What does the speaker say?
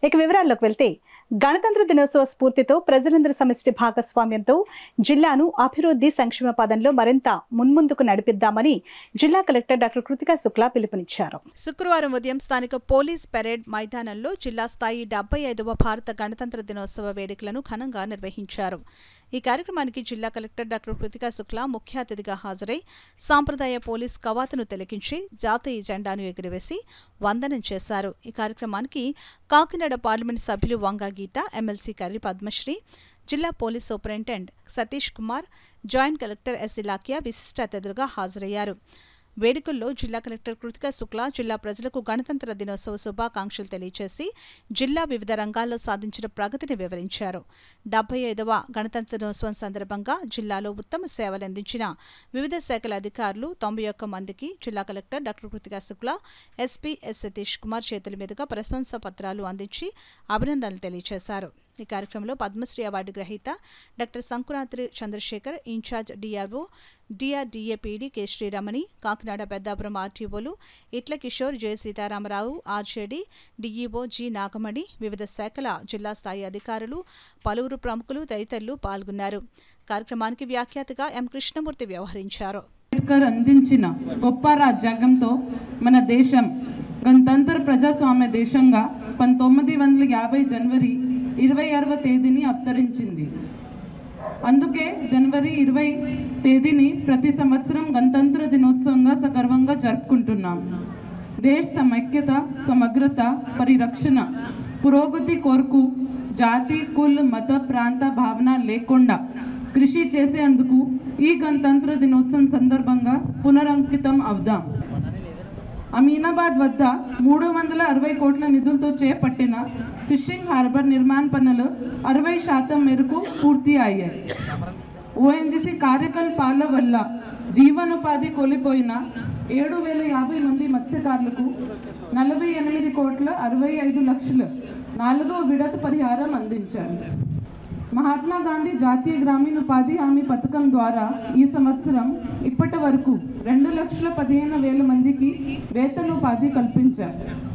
ఇక వివరాల్లోకి వెళ్తే గణతంత్ర దినోత్సవ స్ఫూర్తితో ప్రజలందరి సమిష్టి భాగస్వామ్యంతో జిల్లాను అభివృద్ధి సంక్షేమ పదంలో మరింత మున్ముందుకు నడిపిద్దామని జిల్లా కలెక్టర్ డాక్టర్ కృతికా శుక్లా పిలుపునిచ్చారు శుక్రవారం ఉదయం స్థానిక పోలీస్ పెరేడ్ మైదానంలో జిల్లా స్థాయి డెబ్బై ఐదవ భారత గణతంత్ర దినోత్సవ వేడుకలను ఘనంగా నిర్వహించారు ఈ కార్యక్రమానికి జిల్లా కలెక్టర్ డాక్టర్ కృతికా శుక్లా ముఖ్య అతిథిగా హాజరై సాంప్రదాయ పోలీస్ కవాతును తిలకించి జాతీయ జెండాను ఎగురవేసి వందనం చేశారు ఈ కార్యక్రమానికి కాకినాడ పార్లమెంట్ సభ్యులు వంగా గీత ఎమ్మెల్సీ కర్రి పద్మశ్రీ జిల్లా police superintendent Satish Kumar joint collector S Ilakkiya విశిష్ట అతిథులుగా హాజరయ్యారు వేడుకల్లో జిల్లా కలెక్టర్ కృతికా శుక్లా జిల్లా ప్రజలకు గణతంత్ర దినోత్సవ శుభాకాంక్షలు తెలియజేసి జిల్లా వివిధ రంగాల్లో సాధించిన ప్రగతిని వివరించారు డెబ్బై ఐదవ గణతంత్ర దినోత్సవం సందర్భంగా జిల్లాలో ఉత్తమ సేవలు అందించిన వివిధ శాఖల అధికారులు తొంభై ఒక్క మందికి జిల్లా collector doctor Kritika Shukla SP S Satish Kumar చేతుల మీదుగా ప్రశంసా పత్రాలు అందించి అభినందనలు తెలియజేశారు ఈ కార్యక్రమంలో పద్మశ్రీ అవార్డు గ్రహీత doctor Sankurathri Chandrasekhar incharge DRO DRDA PD K Sriramani Kakinada Peddapuram ఆర్టీఓలు Itla Kishore J Sitaramarao RJD DEO G Nagamani వివిధ శాఖల జిల్లా స్థాయి అధికారులు పలువురు ప్రముఖులు తదితరులు పాల్గొన్నారు కార్యక్రమానికి వ్యాఖ్యాతగా ఎం కృష్ణమూర్తి వ్యవహరించారు అంబేద్కర్ అందించిన గొప్ప రాజ్యాంగంతో మన దేశం గణతంత్ర ప్రజాస్వామ్య దేశంగా పంతొమ్మిది వందల యాభై జనవరి ఇరవై ఆరవ తేదీని అవతరించింది అందుకే జనవరి ఇరవై తేదీని ప్రతి సంవత్సరం గణతంత్ర దినోత్సవంగా సగర్వంగా జరుపుకుంటున్నాం దేశ సమైక్యత సమగ్రత పరిరక్షణ పురోగతి కొరకు జాతి కుల్ మత ప్రాంత భావన లేకుండా కృషి చేసేందుకు ఈ గణతంత్ర దినోత్సవం సందర్భంగా పునరంకితం అవుదాం అమీనాబాద్ వద్ద మూడు వందల అరవై కోట్ల నిధులతో చేపట్టిన ఫిషింగ్ హార్బర్ నిర్మాణ పనులు అరవై శాతం మేరకు పూర్తి అయ్యాయి ఓఎన్జీసీ కార్యకలాపాల వల్ల జీవనోపాధి కోల్పోయిన ఏడు వేల యాభై మంది మత్స్యకారులకు నలభై ఎనిమిది కోట్ల అరవై ఐదు లక్షలు నాలుగో విడత పరిహారం అందించారు మహాత్మా గాంధీ జాతీయ గ్రామీణ ఉపాధి హామీ పథకం ద్వారా ఈ సంవత్సరం ఇప్పటి వరకు రెండు లక్షల పదిహేను వేల మందికి వేతనోపాధి కల్పించారు